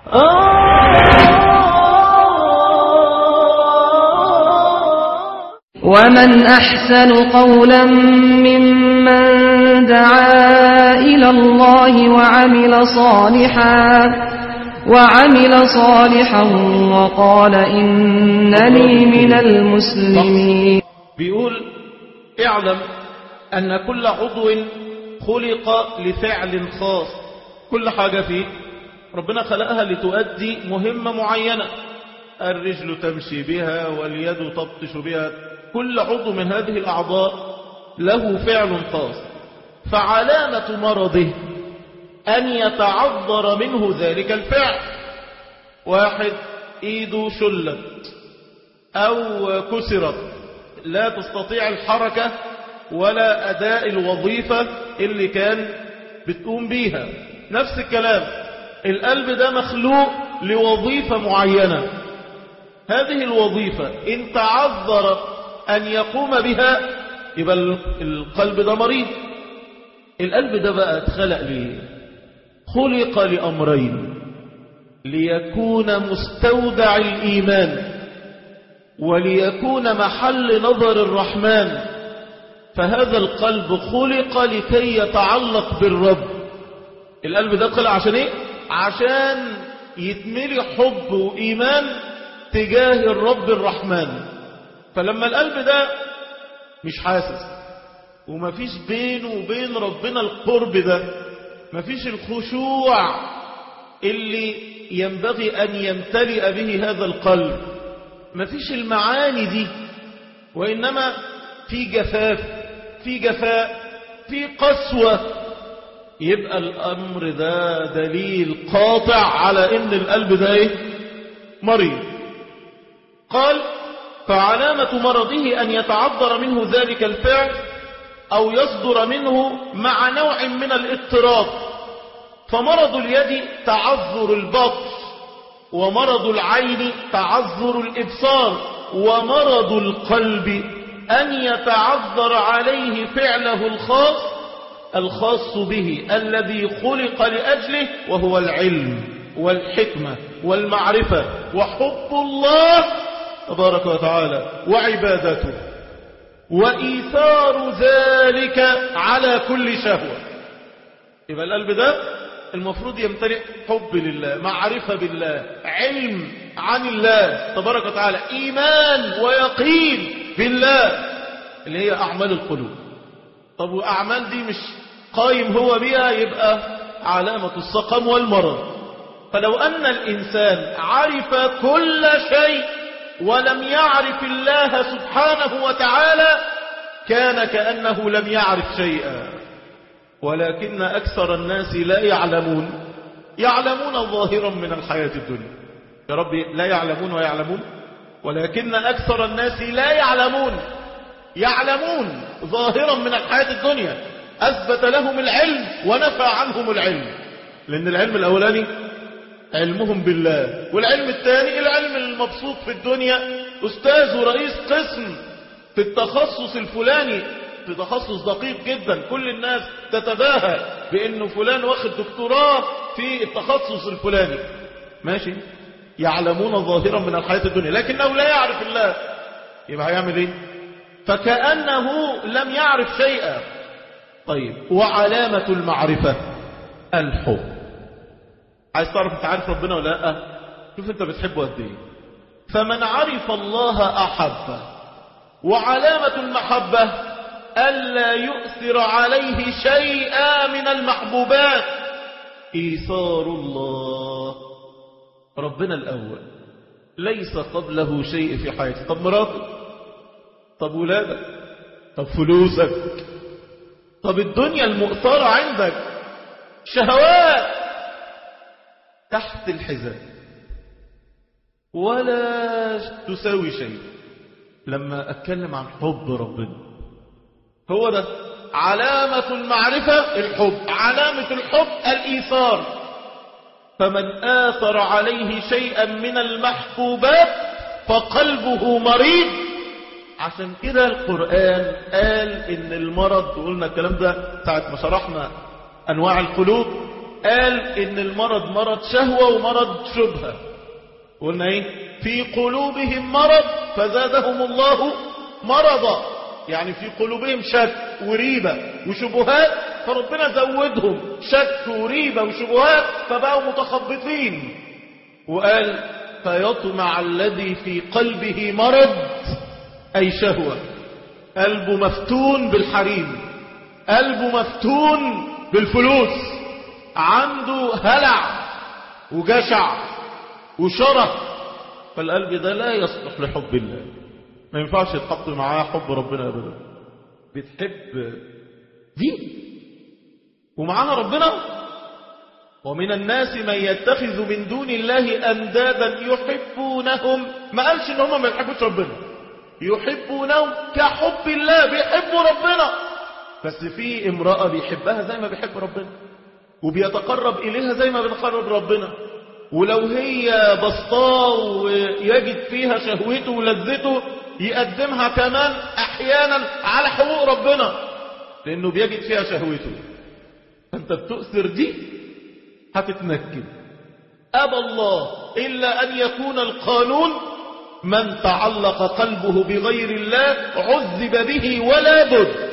ومن أحسن قولا ممن دعا إلى الله وعمل صالحا وعمل صالحا وقال إنني من المسلمين بيقول اعلم أن كل عضو خلق لفعل خاص كل حاجة فيه ربنا خلقها لتؤدي مهمة معينة الرجل تمشي بها واليد تبطش بها كل عضو من هذه الأعضاء له فعل خاص فعلامة مرضه أن يتعذر منه ذلك الفعل واحد إيده شلت أو كسرت لا تستطيع الحركة ولا أداء الوظيفة اللي كان بتقوم بيها نفس الكلام القلب ده مخلوق لوظيفة معينة هذه الوظيفة إن تعذر أن يقوم بها يبقى القلب ده مريض القلب ده بقى اتخلق ليه خلق لأمرين ليكون مستودع الإيمان وليكون محل نظر الرحمن فهذا القلب خلق لكي يتعلق بالرب القلب ده خلق عشان ايه عشان يتملي حب وإيمان تجاه الرب الرحمن فلما القلب ده مش حاسس ومفيش بينه وبين ربنا القرب ده مفيش الخشوع اللي ينبغي أن يمتلئ به هذا القلب مفيش المعاني دي وإنما في جفاف في جفاء في قسوة يبقى الأمر ده دليل قاطع على إن القلب ده إيه؟ مريض قال فعلامة مرضه أن يتعذر منه ذلك الفعل أو يصدر منه مع نوع من الاضطراب فمرض اليد تعذر البطش ومرض العين تعذر الإبصار ومرض القلب أن يتعذر عليه فعله الخاص الخاص به الذي خلق لأجله وهو العلم والحكمة والمعرفة وحب الله تبارك وتعالى وعبادته وإيثار ذلك على كل شهوة يبقى القلب ده المفروض يمتلئ حب لله معرفة بالله علم عن الله تبارك وتعالى إيمان ويقين بالله اللي هي أعمال القلوب طب وأعمال دي مش قايم هو بها يبقى علامة السقم والمرض فلو أن الإنسان عرف كل شيء ولم يعرف الله سبحانه وتعالى كان كأنه لم يعرف شيئا ولكن أكثر الناس لا يعلمون يعلمون ظاهرا من الحياة الدنيا يا رب لا يعلمون ويعلمون ولكن أكثر الناس لا يعلمون يعلمون ظاهرا من الحياة الدنيا أثبت لهم العلم ونفى عنهم العلم لأن العلم الأولاني علمهم بالله والعلم الثاني العلم المبسوط في الدنيا أستاذ ورئيس قسم في التخصص الفلاني في تخصص دقيق جدا كل الناس تتباهى بأنه فلان واخد دكتوراه في التخصص الفلاني ماشي يعلمون ظاهرا من الحياة الدنيا لكنه لا يعرف الله يبقى هيعمل ايه فكأنه لم يعرف شيئا طيب وعلامة المعرفة الحب عايز تعرف انت عارف ربنا ولا لا شوف انت بتحبه قد ايه فمن عرف الله احبه وعلامة المحبة ألا يؤثر عليه شيئا من المحبوبات إيثار الله ربنا الأول ليس قبله شيء في حياتك طب مراتك طب ولادك طب فلوسك طب الدنيا المؤثرة عندك شهوات تحت الحزام ولا تساوي شيء لما أتكلم عن حب ربنا هو ده علامة المعرفة الحب علامة الحب الإيثار فمن آثر عليه شيئا من المحبوبات فقلبه مريض عشان كده القرآن قال إن المرض وقلنا الكلام ده ساعة ما شرحنا أنواع القلوب قال ان المرض مرض شهوة ومرض شبهة قلنا ايه في قلوبهم مرض فزادهم الله مرضا يعني في قلوبهم شك وريبة وشبهات فربنا زودهم شك وريبة وشبهات فبقوا متخبطين وقال فيطمع الذي في قلبه مرض أي شهوة قلبه مفتون بالحريم قلبه مفتون بالفلوس عنده هلع وجشع وشره فالقلب ده لا يصلح لحب الله ما ينفعش يتحط معاه حب ربنا ابدا بتحب دي ومعانا ربنا ومن الناس من يتخذ من دون الله اندادا يحبونهم ما قالش ان هم ما يحبوش ربنا يحبونهم كحب الله بيحبوا ربنا بس في امرأة بيحبها زي ما بيحب ربنا وبيتقرب إليها زي ما بنقرب ربنا ولو هي بسطاء ويجد فيها شهوته ولذته يقدمها كمان أحيانا على حقوق ربنا لأنه بيجد فيها شهوته فأنت بتؤثر دي هتتنكد أبى الله إلا أن يكون القانون من تعلق قلبه بغير الله عذب به ولا بد